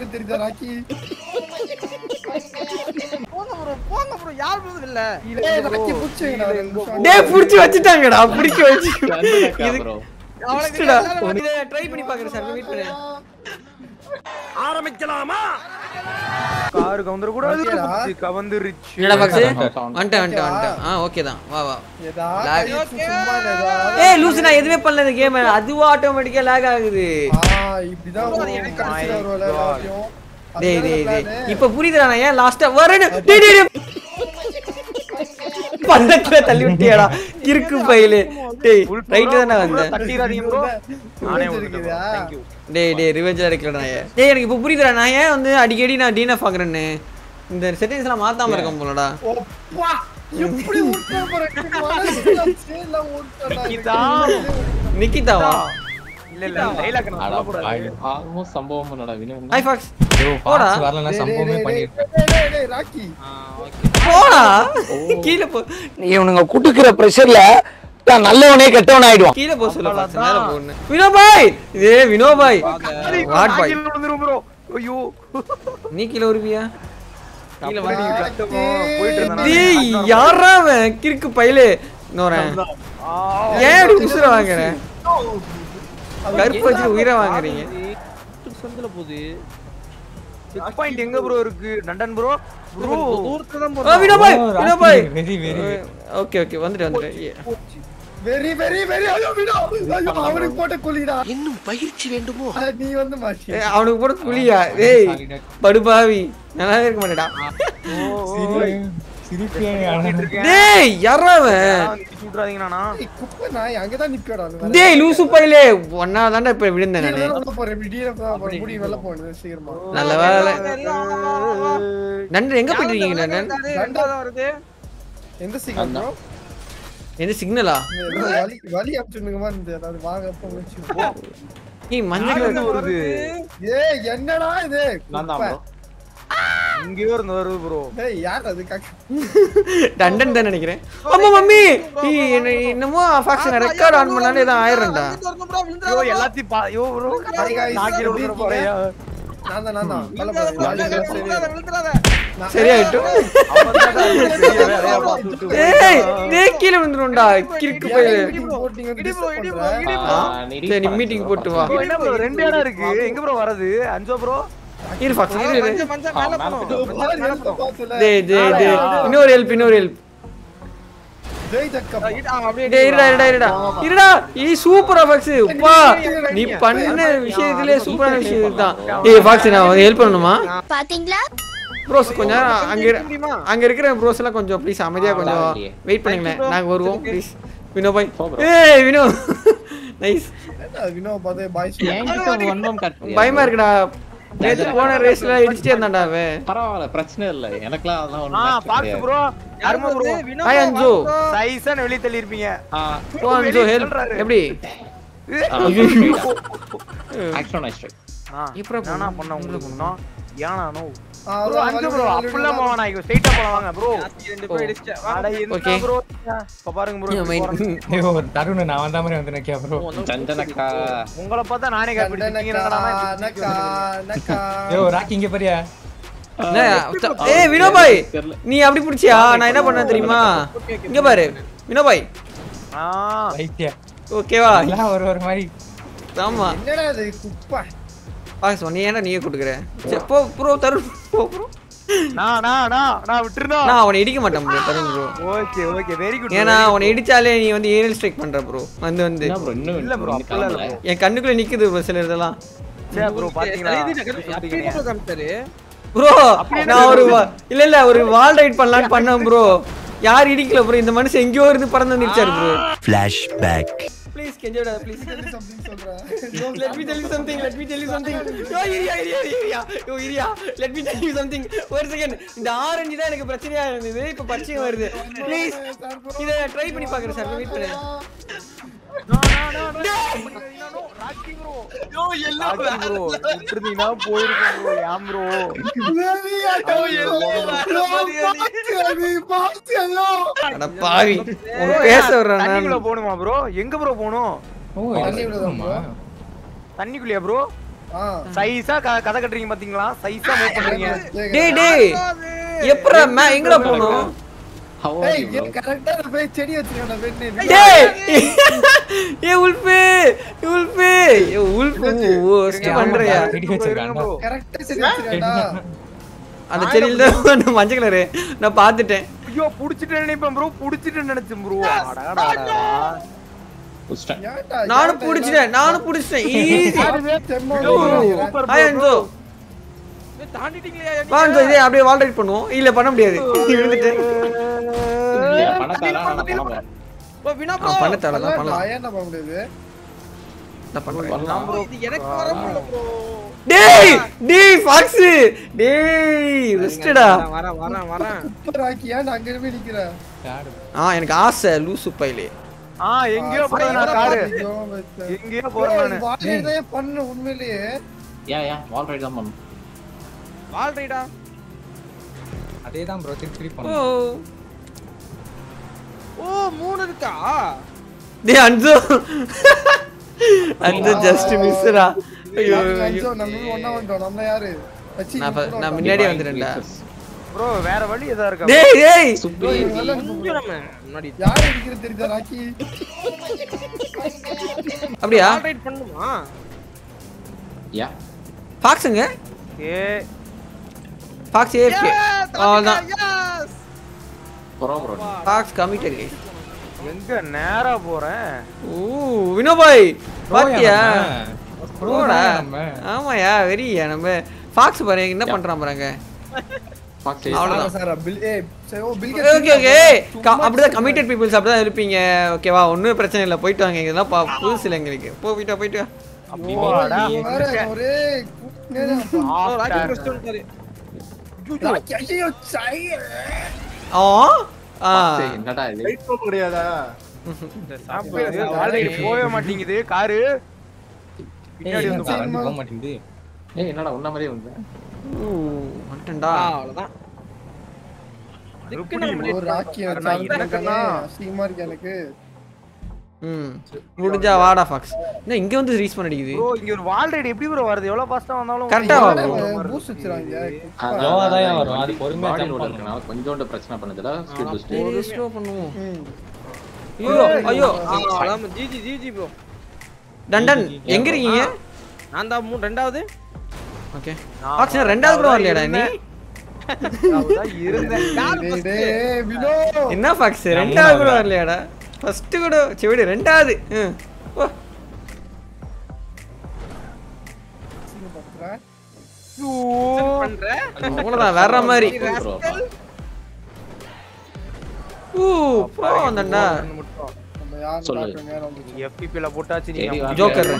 அடிக்கிறது தெரியுதா ராக்கி போங்க ப்ரோ போங்க ப்ரோ யார் ப்ரோ இல்ல ஏய் ராக்கி புடிச்சேங்கடா ரெண்டு நிமிஷம். டேய் புடிச்சு வச்சுட்டாங்கடா பிடிக்க வச்சு இது ப்ரோ அவனுக்கு இஷ்டடா. எல்லாரும் இதை ட்ரை பண்ணி பாக்குறேன் சார் வெயிட் பண்ணு ஆரம்பிக்கலாமா காரு கவுந்தர கூட ஓகேடா. கவந்துருச்சு என்னடா பாக்ஸ் வந்துட்டேன். வந்துட்டேன் வந்துட்டேன் வந்துட்டேன் ஆ ஓகே தான் வா வா ஏதா lag. கை சும்மா ஏதா ஏய் லூசு நான் எதுவுமே பண்ணல இந்த கேம் அதுவா ஆட்டோமேட்டிக்கா லாக் ஆகுது ஆ இப்படிதான் ஒரு கடைசில வருவல எல்லாத்தையும் டேய் அதுதான் டேய் டேய் plan. இப்ப புரியுதுடா நான் ஏன் லாஸ்டா வரேன் டேய் டேய் டேய். பந்தத்துல தள்ளி விட்டியாடா இருக்கு பையில டேய் ரைட் தானே வந்தேன் தட்டிராதீங்க ப்ரோ நானே இருக்குதா? தேங்க் யூ டேய் டேய் ரிவெஞ்ச் எடுக்கலடா நான் ஏன். டேய் எனக்கு இப்ப புரியுதுடா நான் ஏன் வந்து அடிக்கடி நான் டீனஃப் ஆகுறேன்னு இந்த செட்டிங்ஸ் எல்லாம் மாத்தாம இருக்கேன் போலடா ஒப்பா எப்படி ஊட்ட போறேன் சேல ஊட்டடா நிக்கிதா. நிக்கிதாவா இல்ல இல்ல டைலாக் நான் சொல்ல கூடாது ஆல்மோஸ்ட் சம்பவம் பண்ணடா வினு ஹை ஃபாக்ஸ் ஐயோ, போடா. பாஸ் வரலன்னா சம்பவமே பண்ணிருப்பேன் டேய் டேய் டேய் ராக்கி போடா கீழ போ இவனுங்க குடுக்குற பிரஷர்ல நான் நல்லவனே கெட்டவன் ஆயிடுவான் கீழ போ சொல்ல பாக்ஸ் மேல போன்னு வினோ பாய் இதே வினோ பாய் வாட் பாய் கீழ விழுந்துரும் ப்ரோ ஐயோ நீ கீழ வருவியா கீழ தப்பு வா நீ கஷ்டமா போயிட்டு இருந்தா டேய் யாரா அவன் கிறுக்கு பையலே இன்னொரன் ஏன் இப்படி உசுர வாங்குறேன் கருப்பு வச்சு உயிரை வாங்குறீங்க சொந்தல போகுது செக் பாயிண்ட் எங்க ப்ரோ இருக்கு நண்டன் ப்ரோ ப்ரோ தூரத்துல தான் ஆ, வினோ பாய் வினோ பாய் வெரி வெரி ஓகே ஓகே வந்துட்டு வந்துட்டேன் வெரி வெரி வெரி ஐயோ வினோ ஐயோ அவனுக்கு போட்ட குளிடா இன்னும் பயிற்சி வேண்டுமோ நீ வந்து மாட்டி ஏய், அவனுக்கு போட குழியா டேய் படுபாவி நல்லாவே இருக்க மாட்டேடா டேய் யாரா அவன் சுட்றாதீங்கண்ணா ஏய், குப்பை நாய் அங்கதான் நிக்கடா அது வேற. டேய் லூசு பையலே ஒன்னா தாண்டா இப்ப விழுந்தேன் கீழே நானு தான் உள்ள போறேன் இப்படி டீரப் தான் போறேன் முடி வெளில போகணும் சீக்கிரமா நல்ல வேலை நன்றி எங்க போயிட்டு இருக்கீங்க நண்பன் வருது எந்த சீக்கிரம் bro? எந்த சிக்னலா ஏதோ வலி வலி அப்படின்னுங்க மாதிரி இருந்தது அதாவது வாங்க போங்க ஏய் மஞ்சள் கலர் வருது ஏய் என்னடா இது நான் தான் குப்பை. ப்ரோ இங்கேயோ இருந்து வருது ப்ரோ ஏய் யார் அது கக்க டண்டன் தான் நினைக்கிறேன் ஆமா மம்மி ஏய், என்ன என்னமோ ஃபாக்ஷன் ரெக்கார்ட் ஆன் பண்ணாலே தான் ஆயிரம்டா ஐயோ எல்லாத்தையும் பா ஐயோ ப்ரோ Hi guys, நாக்கில எப்படி விழுந்துற போறியா நான் தான் நான் தான் பல போறேன் சரியாயிட்டு ஏய் டேய் கீழ விழுந்துரும்டா கிறுக்கு போய் போட்டிங்க வந்து disturb பண்ற. சரி நீ மீட்டிங் போட்டு வா என்ன ப்ரோ ரெண்டு இடம் இருக்கு எங்க ப்ரோ வரது அஞ்சோ ப்ரோ இரு ஃபாக்ஸ் இரு இரு இதோ பாரு, எழுத்த பாத்துல. டேய் டேய் டேய் இன்னொரு ஹெல்ப் இன்னொரு ஹெல்ப் ஜெய் ஜக்கப். டேய் இருடா இருடா இருடா இருடா ஈ சூப்பரா ஃபாக்ஸ் அப்பா நீ பண்ண விஷயத்திலே சூப்பரான விஷயம் இதுதான் ஏய் ஃபாக்ஸ் நான் ஹெல்ப் பண்ணணுமா பாத்தீங்களா ப்ரோஸ் கொஞ்சம் நேரம் அங்க இரு- அங்க இருக்கிற ப்ரோஸ் எல்லாம் கொஞ்சம் ப்ளீஸ் அமைதியா கொஞ்சம் வெயிட் பண்ணுங்களேன் நாங்க வருவோம் ப்ளீஸ் வினோ பாய் ஏய் வினோ நைஸ் என்ன வினோ பார்த்து பாய்ஸ் என்கிட்ட ஒன்றும் கட் பயமா இருக்குடா நேத்து போன ரேஸ்ல இடிச்சிட்டே இருந்தான்டா அவன் பரவாயில்ல பிரச்சனை இல்ல எனக்குலாம் அதெல்லாம் ஆ ஒண்ணும் பாத்து ப்ரோ யாருமா ப்ரோ ஹாய் அஞ்சு சைஸான வெளிய தள்ளி இருப்பீங்க ஓ அஞ்சு ஹெல்ப் எப்படி ஆக்ஷன் நைஸ் எப்படா நானா பண்ண உங்களுக்கு முன்ன ஏனானோ ஆ, ப்ரோ அதான் அஞ்சு வலி ப்ரோ வலி அப்படிலாம் வலி போவானா இங்க ஸ்ட்ரைட்டா போலாம் வாங்க ப்ரோ அட என்ன Okay. ப்ரோ இப்ப பாருங்க ப்ரோ ஐயோ தருண் நான் வந்த மாதிரி வந்து நிக்கா ப்ரோ சந்தனக்கா உங்களை பார்த்தா நானே காப்பி நக்கா, நக்கா, நக்கா. ஐயோ ராக்கி இங்க பாரியா ஏய் வினோ பாய் நீ அப்படி பிடிச்சியா நான் என்ன பண்ண தெரியுமா இங்க பாரு வினோ பாய் ஆ வைத்தியா ஓகேவா எல்லாம் ஒரு ஒரு மாதிரி ஆமா என்னடா இது குப்பை பாக்ஸ் நீ ஏன்டா நீயே கொடுக்குற சரி, போ ப்ரோ தருண் போ ப்ரோ நான் நான் நான் நான் விட்டுறனா நான் அவனை இடிக்க மாட்டேன் bro Tarun bro okay okay very good ஏன்னா அவனை இடிச்சாலே நீ வந்து ஏரியல் ஸ்ட்ரைக் பண்ற ப்ரோ வந்து வந்து என்ன ப்ரோ இன்னும் இல்ல bro, அப்படிலாம் இல்ல bro. என் கண்ணுக்குள்ள நிக்குது bro சில இதெல்லாம் சே ப்ரோ பாத்தீங்களா ப்ரோ நான் ஒரு வா- இல்ல இல்ல ஒரு வால் ரைட் பண்ணலாம்னு பண்ணேன் ப்ரோ யார் இடிக்கல ப்ரோ இந்த மனுஷன் எங்கேயோ இருந்து பறந்து வந்துருச்சாரு ப்ரோ ப்ளீஸ் கெஞ்சோட ப்ளீஸ் something சொல்றேன். let me tell you something let me tell you something yo இரியா இரியா இரியா யோ இரியா let me tell you something ஒரு செகண்ட் இந்த ஆரஞ்சு தான் எனக்கு பிரச்சனையா இருந்தது இப்ப பச்சை வருது ப்ளீஸ் இத ட்ரை பண்ணி பாக்குறேன் சார் வெயிட் பண்ணு ராக்கி ப்ரோ விட்டுருந்தீங்கன்னா போயிருக்கோம் ப்ரோ ஏன் ப்ரோ அது பாத்து ஐயோ. அட பாவி உன் பேச வர்றேன் தண்ணிக்குள்ள நான் போகணுமா ப்ரோ எங்க ப்ரோ போகணும் ஓ தண்ணி விழுதா bro? தண்ணிக்குள்ளயா ப்ரோ ஆ சைஸா கதை கட்டுறீங்க பாத்தீங்களா சைஸா மூவ் பண்றீங்க டேய் டேய் எப்பரா மே எங்கடா போணும் How are ஏய் you, bro? கரெக்டா போய் செடி வச்சிருக்கேன் வெண்ணு டேய் ஏ உல்ஃபு உல்ஃபு ஏ உல்ஃபு ஓஸ்ட் பண்றியா செடி வச்சிருக்கான் கரெக்டா செடி வச்சிருக்கேன்டா அந்த செடியில தான் அந்த மஞ்சள் கலரு நான் பார்த்துட்டேன் ஐயோ புடிச்சிட்டு நினைப்பேன் ப்ரோ புடிச்சிட்டு நினைச்சேன் ப்ரோ புடிச்சிட்டேன். ஏன்டா நானும் புடிச்சிட்டேன் நானும் புடிச்சிட்டேன் ஈஸி செம்ம ஹாய் அன்சோ தாண்டிட்டீங்களா வா அன்சோ இதே அப்படியே வால் ரைட் பண்ணுவோம் இல்ல பண்ண முடியாது விழுந்துட்டேன் இல்ல, பணக்காரன், ஆனா நான் பண்ண மாட்டேன். வினா ஆ, பண்ண தேவை தான் பண்ணலாம் நான் என்ன பண்ண முடியாது நான் பண்றேன் பண்ணலாம். இது எனக்கு வர முடியல ப்ரோ டேய் டேய் ஃபாக்ஸ் டேய் ரெஸ்டடா வரேன் வரேன் வரேன் சூப்பர் ராக்கி ஏன்டா அங்க போய் நிக்கிற ஆ எனக்கு ஆசை லூசு பைலே ஆ எங்கேயோ போறேன் நான் காரு எங்கேயோ போறேன் நானு வாழையதே பண்ணு உண்மையிலேயே ஏன், ஏன்? wall ride தான் பண்ணணும். வால் ரைடா அதே தான் ப்ரோ திருப்பி திருப்பி ஓ பண்ணணும் ஓ மூணு இருக்கா டேய் அன்சோ அன்சோ ஜஸ்ட் மிஸ்ரா ஐயோ ஐயோ. நம்ம ஒண்ணா வந்துட்டோம் நம்ம யாரு வச்சி நான் ப- நான் முன்னாடி வந்துட்டேன்டா ப்ரோ வேற வழி ஏதா இருக்கா டேய் டேய் சுப்பி. கொஞ்சம் நம்ம முன்னாடி யாரு அடிக்கிறது தெரியுதா ராக்கி அப்படியா வால் ரைட் பண்ணுமா ஏன்? ஃபாக்ஸுங்க ஏ ஃபாக்ஸ் ஏஎஃப்கே அவ்வளோதான் bro, bro. Fox committed guys எங்க நேரா போறேன் ஓ வினோபாய் பாத்தியா ப்ரோயா போடா நம்ம ஆமாயா வெறியா நம்ம ஃபாக்ஸ் பாருங்க என்ன பண்றான் பாருங்க Fox is- அவ்வளவுதான் சார் பில் ஏ சரி ஓ பில் ஓகே ஓகே அப்படிதான் கமிட்டட் பீப்புள்ஸ் அப்படிதான் இருப்பீங்க ஓகேவா ஒன்றும் பிரச்சனை இல்லை போயிட்டு வாங்க இதெல்லாம் பா புதுசு இல்லை எங்களுக்கு போ போயிட்டு வா, போயிட்டு வா. போடா. வேற ஒரே ராக்கி ஐயோ சை ஆ ஆ சரி, என்னடா இது? வால் ரைடு போகவே மாட்டேங்குது காரு பின்னாடி வந்து ஏய், வண்டி போக மாட்டேங்குது ஏய், என்னடா உன்ன மாதிரியே வந்து ஊ, வந்துட்டேன்டா அவ்வளவுதான் ஒரு ராக்கி நான் இருக்கேன்னா. அசிங்கமா இருக்கு எனக்கு ம் முடிஞ்சா வாடா ஃபாக்ஸ் என்ன இங்க வந்து ரீச் பண்ண அடிக்குது ப்ரோ இங்க ஒரு வால் ரைடு எப்படி ப்ரோ வருது எவ்வளவு ஃபாஸ்டா வந்தாலும் Correct ஆ வரும். பூஸ்ட் வச்சிராங்க லோவா தான் ஏன் வரும் அது பொறுமையா Body ஜம்ப் load பண்ணணும் இருக்கனால கொஞ்சோண்டு பிரச்சனை பண்ணுதுல ஸ்பீட் பூஸ்ட் ஒரு ஸ்லோ பண்ணுவோம் ம் ஐயோ ஐயோ அதான் ஜிஜி ஜிஜி ப்ரோ டண்டன் எங்க இருக்கீங்க நான் தான் மூணு ரெண்டாவது ஓகே ஃபாக்ஸ் ரெண்டாவது கூட வரலையாடா நீ இருந்தேன் டேய், டேய், வினோ என்ன ஃபாக்ஸ் ரெண்டாவது கூட வரலையாடா ஃபர்ஸ்ட் கூட சரி விடு ரெண்டாவது ம் ஓ பண்றேன் அவ்வளோதான் வேற மாதிரி bro. ஊ ப்ரோ வந்தண்டா நம்ம யார் சொல்லு. பார்க்க நேரம் வந்துச்சு FPP ல போட்டாச்சு சரி, நீங்க வாங்க. ஜோக்கர்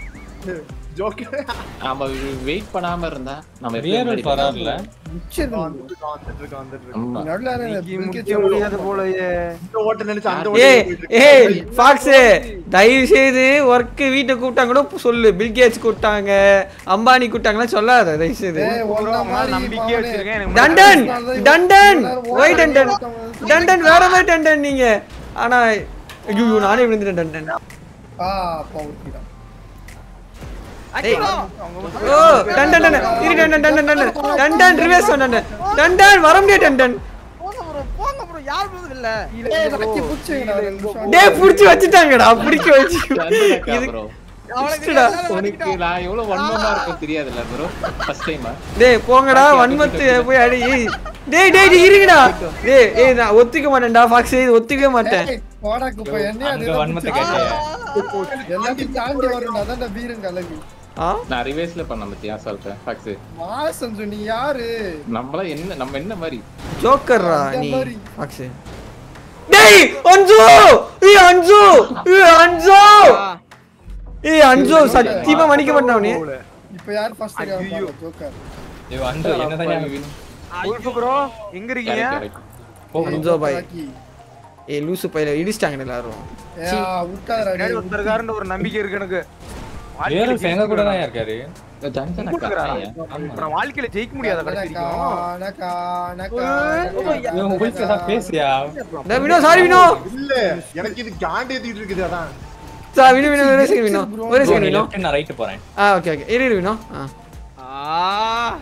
நாம வெயிட் பண்ணாம இருந்தா நம்ம எப்படி ரியல் முன்னாடி வராதுல மிச்சம் ஆமா. நடுவுல இன்னைக்கு Bill Gates முடிக்க முடியாது போலயே ஏய் ஏய் ஃபாக்ஸ் தயவு செய்து ஒர்க் வீட்டை கூப்பிட்டா கூட சொல்லு பில் கேட்ஸ் கூப்பிட்டாங்க அம்பானி கூப்பிட்டாங்கலாம் சொல்லாத தயவு செய்து ஏய், ஒண்ணா மாதிரி நம்பிக்கை மாவனே. வச்சிருக்கேன் எனக்கு டண்டன் டண்டன் ஒய் டண்டன் டண்டன் வேற மாதிரி டண்டன் நீங்க ஆனா ஐயோ நானே விழுந்துட்டேன் டண்டன் ஆ, அப்பா ஊத்திட்டான். ஏய் ஓ டண்டன் டண்டன் இரு டண்டன் டண்டன் டண்டன் டண்டன் ரிவர்ஸ் டண்டன் டண்டன் வர முடியாது டண்டன் போங்க ப்ரோ போங்க ப்ரோ யார் போதும் இல்ல ஏய், ராக்கி புடிச்சுங்கடா, ரெண்டு நிமிஷம். டேய் புடிச்சு வச்சுட்டாங்கடா பிடிக்க வச்சு டன்னுனக்கா இது bro. புடிச்சுடா. உனக்கு நான் எவ்வளவு வன்மமா இருக்கும் தெரியாதுல்ல ப்ரோ ஃபர்ஸ்ட் டைம் டேய் போங்கடா வன்மத்து போய் அடி ஏய், டேய் டேய் டேய் இருங்கடா டேய் ஏய் நான் ஒத்துக்க மாட்டேன்டா ஃபாக்ஸ் இது ஒத்துக்கவே மாட்டேன் ஏய், போடா குப்பை, என்னைய அங்க அதுதான் வன்மத்தை புடிச்சுக்கிட்டு. கேட்டேன் எல்லாத்தையும் தாண்டி வரணும், அதான்டா வீரன் கலவி. ஆ நான் ரிவேஸ்ல பண்ண பத்தியா சொல்றேன் ஃபக்ஸ் மாசம் சொன்னி யாரு நம்மள என்ன நம்ம என்ன மாதிரி ஜோக்கர்ரா அந்த நீ மாதிரி. ஃபாக்ஸ் டேய் அன்சு ஏய் அன்சு ஏய் அன்சு ஏய் அன்சு சத்தியமா மன்னிக்க மாட்டேன் இப்ப யார் first தெரியாம பாருங்க, ஜோக்கர். ஐயோ அன்று என்னதான் ஞாபகம்? உல்ஃப் ப்ரோ எங்க இருக்கீங்க அன்சோ பாய் ராக்கி. ஏய் லூசு பையில இடிச்சிட்டாங்க எல்லாரும் ஏய், ஆ, விட்டாதடா, பின்னாடி டேய். ஒருத்தர் இருக்காருன்ற ஒரு நம்பிக்கை இருக்கு எனக்கு வேற எங்க கூட தான் இருக்காரு கூப்பிட்டுக்கிறாரா? இப்ப நான் வாழ்க்கையில ஜெயிக்க முடியாத கடைசி நக்கா, வரைக்கும் நக்கா, நக்கா, இவன் உங்கள்கிட்ட தான் பேசியா டேய் வினோ சாரி வினோ இல்ல எனக்கு இது காண்டி ஏத்திட்டு இருக்குது அதான் சார் வினோ வினோ ஒரே செகண்ட் வினோ ஒரே Bro, செகண்ட் நீ வினோ left, நான் ரைட் போறேன் ஆ ஓகே ஓகே இரு இரு வினோ ஆ ஆ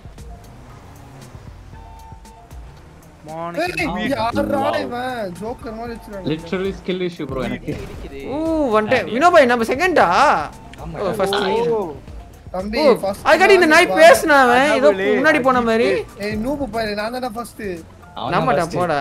ஏய், யார்றா இவன்? Joker மாதிரி வச்சிருக்காங்க. லிட்டரலி ஸ்கில் இஷ்யூ ப்ரோ எனக்கு ஓ வந்துட்டேன் வினோ பாய் நம்ம செகண்டா ஆமா ஃபர்ஸ்ட் தம்பி, ஓ first அதுக்காடி இந்த நாய் வா. பேசுனா அவன் ஏதோ முன்னாடி போன மாதிரி ஏய், noob பாரு, நான் தானே first. நம்மடா போடா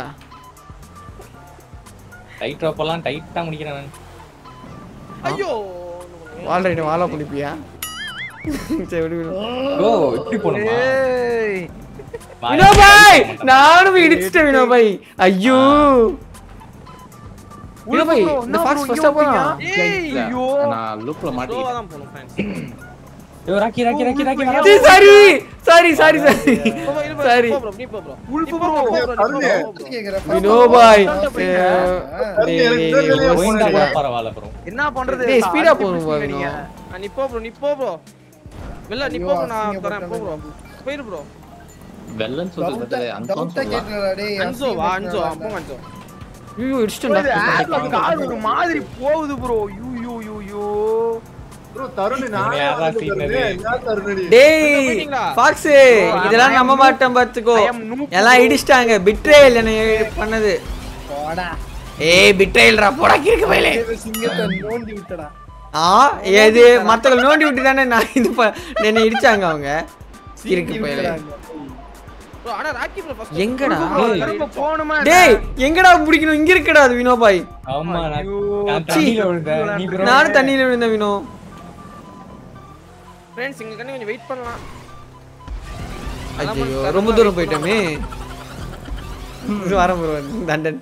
டைட் ரோப்பெல்லாம் டைட்டா முடிக்கிறேன் நான். ஐயோ ஆல்ரெடி வாழ குடிப்பியா சரி விடு விடு Bro, இப்படி போகணுமா? ஏய் வினோ பாய் நானும் இடிச்சிட்டேன் வினோ பாய் ஐயோ வினோ பாய் இந்த ஃபாக்ஸ் ஃபர்ஸ்டா போறான் ஏய் ஐயோ நான் லூப்ல ஸ்லோவா மாட்டிக்கிட்டேன் தான் போணும் ஃப்ரெண்ட்ஸ் ஐயோ, ராக்கி ராக்கி ராக்கி ராக்கி வரா. Sorry sorry sorry sorry sorry நீ போ ப்ரோ உல்ஃப் ப்ரோ கேக்குற, first வினோ one. பாய் ஆ. டேய், டேய், டேய், டேய், போயிருந்தா கூட போடா. பரவாயில்ல bro. என்ன பண்றது டேய், speed ஆ போகணும் அடிச்சு பாரு நீங்க. ஆ, நீ போ ப்ரோ நீ போ ப்ரோ வெல்ல நீ ஐயோ, போ bro, நான் அசிங்கப்பட்ட தரேன் போ ப்ரோ போயிரு ப்ரோ வெள்ளன்னு சொல்றது Doubt ஆ- அன்சோன் doubt ஆ சொல்லலாம் கேக்குறடா, டேய், அன்சோ வா அன்சோ அசிங்கப்படுத்துறான்டா. அப்போ அன்சோ ஐயோ இடிச்சிட்டேன்டா கால் ஒரு மாதிரி போகுது bro you you you you இவனை யாரா சீனது? டேய் போயிட்டீங்களா? ஃபாக்ஸ் இதெல்லாம் I am நம்ப மாட்டேன் பாத்துக்கோ I am noob. எல்லாம் இடிச்சிட்டாங்க பிட்ரேல் என்ன பண்ணது போடா. ஏய் பிட்ரேல்ரா போடா கிறுக்கு பையலே தேவ சிங்கத்தை நோண்டி விட்டடா. ஆ ஏது மத்தவங்க நோண்டி விட்டு தானே நான் இது ப- என்னை இடிச்சாங்க அவங்க கிறுக்கு பையலே விட்டுறாங்க. Bro, ஆனா ராக்கி ப்ரோ ஃபர்ஸ்ட் எங்கடா? திரும்ப போணுமா டேய் எங்கடா பிடிக்கணும் இங்க இருக்கடா அது வினோ பாய் ஆமா, நான் ஐயோ. நான் தண்ணியில விழுந்தேன். நீ bro. நானும் தண்ணியில விழுந்த வினோ ஃப்ரெண்ட்ஸ் இங்க கண்ணு கொஞ்சம் வெயிட் பண்ணலாம் ஐயோ ரொம்ப தூரம் போயிட்டோமே வர ப்ரோ தண்டன்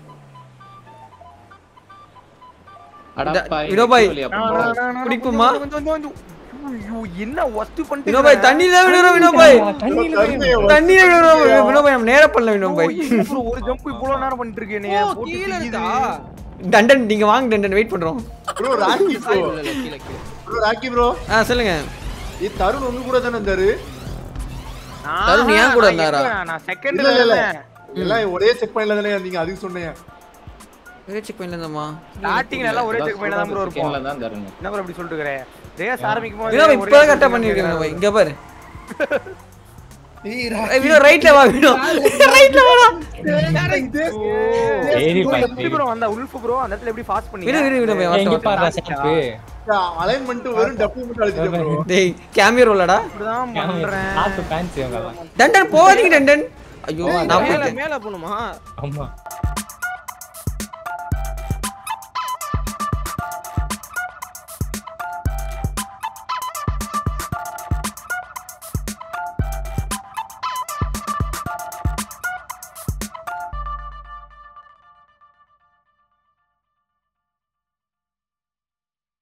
அடப்பா வினோபாய். வினோபாய் பிடிக்குமா ஐயோ என்ன ஒஸ்ட் பண்ணிட்டு வினோ பாய் தண்ணியில விழுறோம் வினோ பாய் தண்ணியில விழுந்தேன். தண்ணியில விழுறோம் வினோ பாய் நம்ம நேர பண்ணல வினோ பாய் bro, ஒரு ஜம்ப் இவ்வளவு நேரம் பண்ணிட்டு இருக்கேன் நீ போட்டு கீழ பிடிக்குது. இருந்தா தண்டன் நீங்க வாங்க தண்டன் வெயிட் பண்றோம் ப்ரோ ராக்கி ப்ரோ இல்ல, இல்ல, கீழ, கீழ. ப்ரோ ராக்கி ப்ரோ ஆ சொல்லுங்க இது தருண் உங்க கூட தானே இருந்தாரு தருண் ஏன் கூட நான் இருந்தாரா? எங்க? நான் செகண்ட் இல்ல, இல்ல, இல்ல. எல்லாம் ஒரே செக் பாயிண்ட்ல தானே இருந்தீங்க அதுக்கு சொன்னேன் ஒரே செக் பண்ணி இருந்தோமா ஸ்டார்டிங் எல்லாம் ஒரே செக் பண்ணி தான் ப்ரோ இருப்போம் செகண்ட்ல தான் தருங்க என்ன ப்ரோ அப்படி சொல்லிட்டு இருக்கற ரேஸ் ஆரம்பிக்கும் போது வினோ ஒரே இப்போ கரெக்டா check பண்ணிருக்கேன் வினோ பண்ணிருக்கேன். பாய் இங்க பாரு ஏய், ஏய், ராக்கி. வினோ ரைட்ல வா வினோ ரைட்ல வா இதே- ஓ. ஏறி bro, பாய், எப்படி ஏறி. bro வந்தா உல்ஃப் ப்ரோ அந்த இடத்துல எப்படி ஃபாஸ்ட் பண்ணீங்க வினோ வினோ வினோ பாய் ஏய், வரட்டும், இங்க வரட்டும். பாருடா செப்பு. அலைன்மெண்ட் வெறும் டப்பு மட்டும் அழிச்சிட்டேன் ப்ரோ டேய் கேமியர் ரோலடா இப்படிதான் பண்றேன் காசு fancy இவங்கெல்லாம். டண்டன் போகாதீங்க டண்டன் ஐயோ நான் மேல போயிட்டேன் மேல போணுமா ஆமா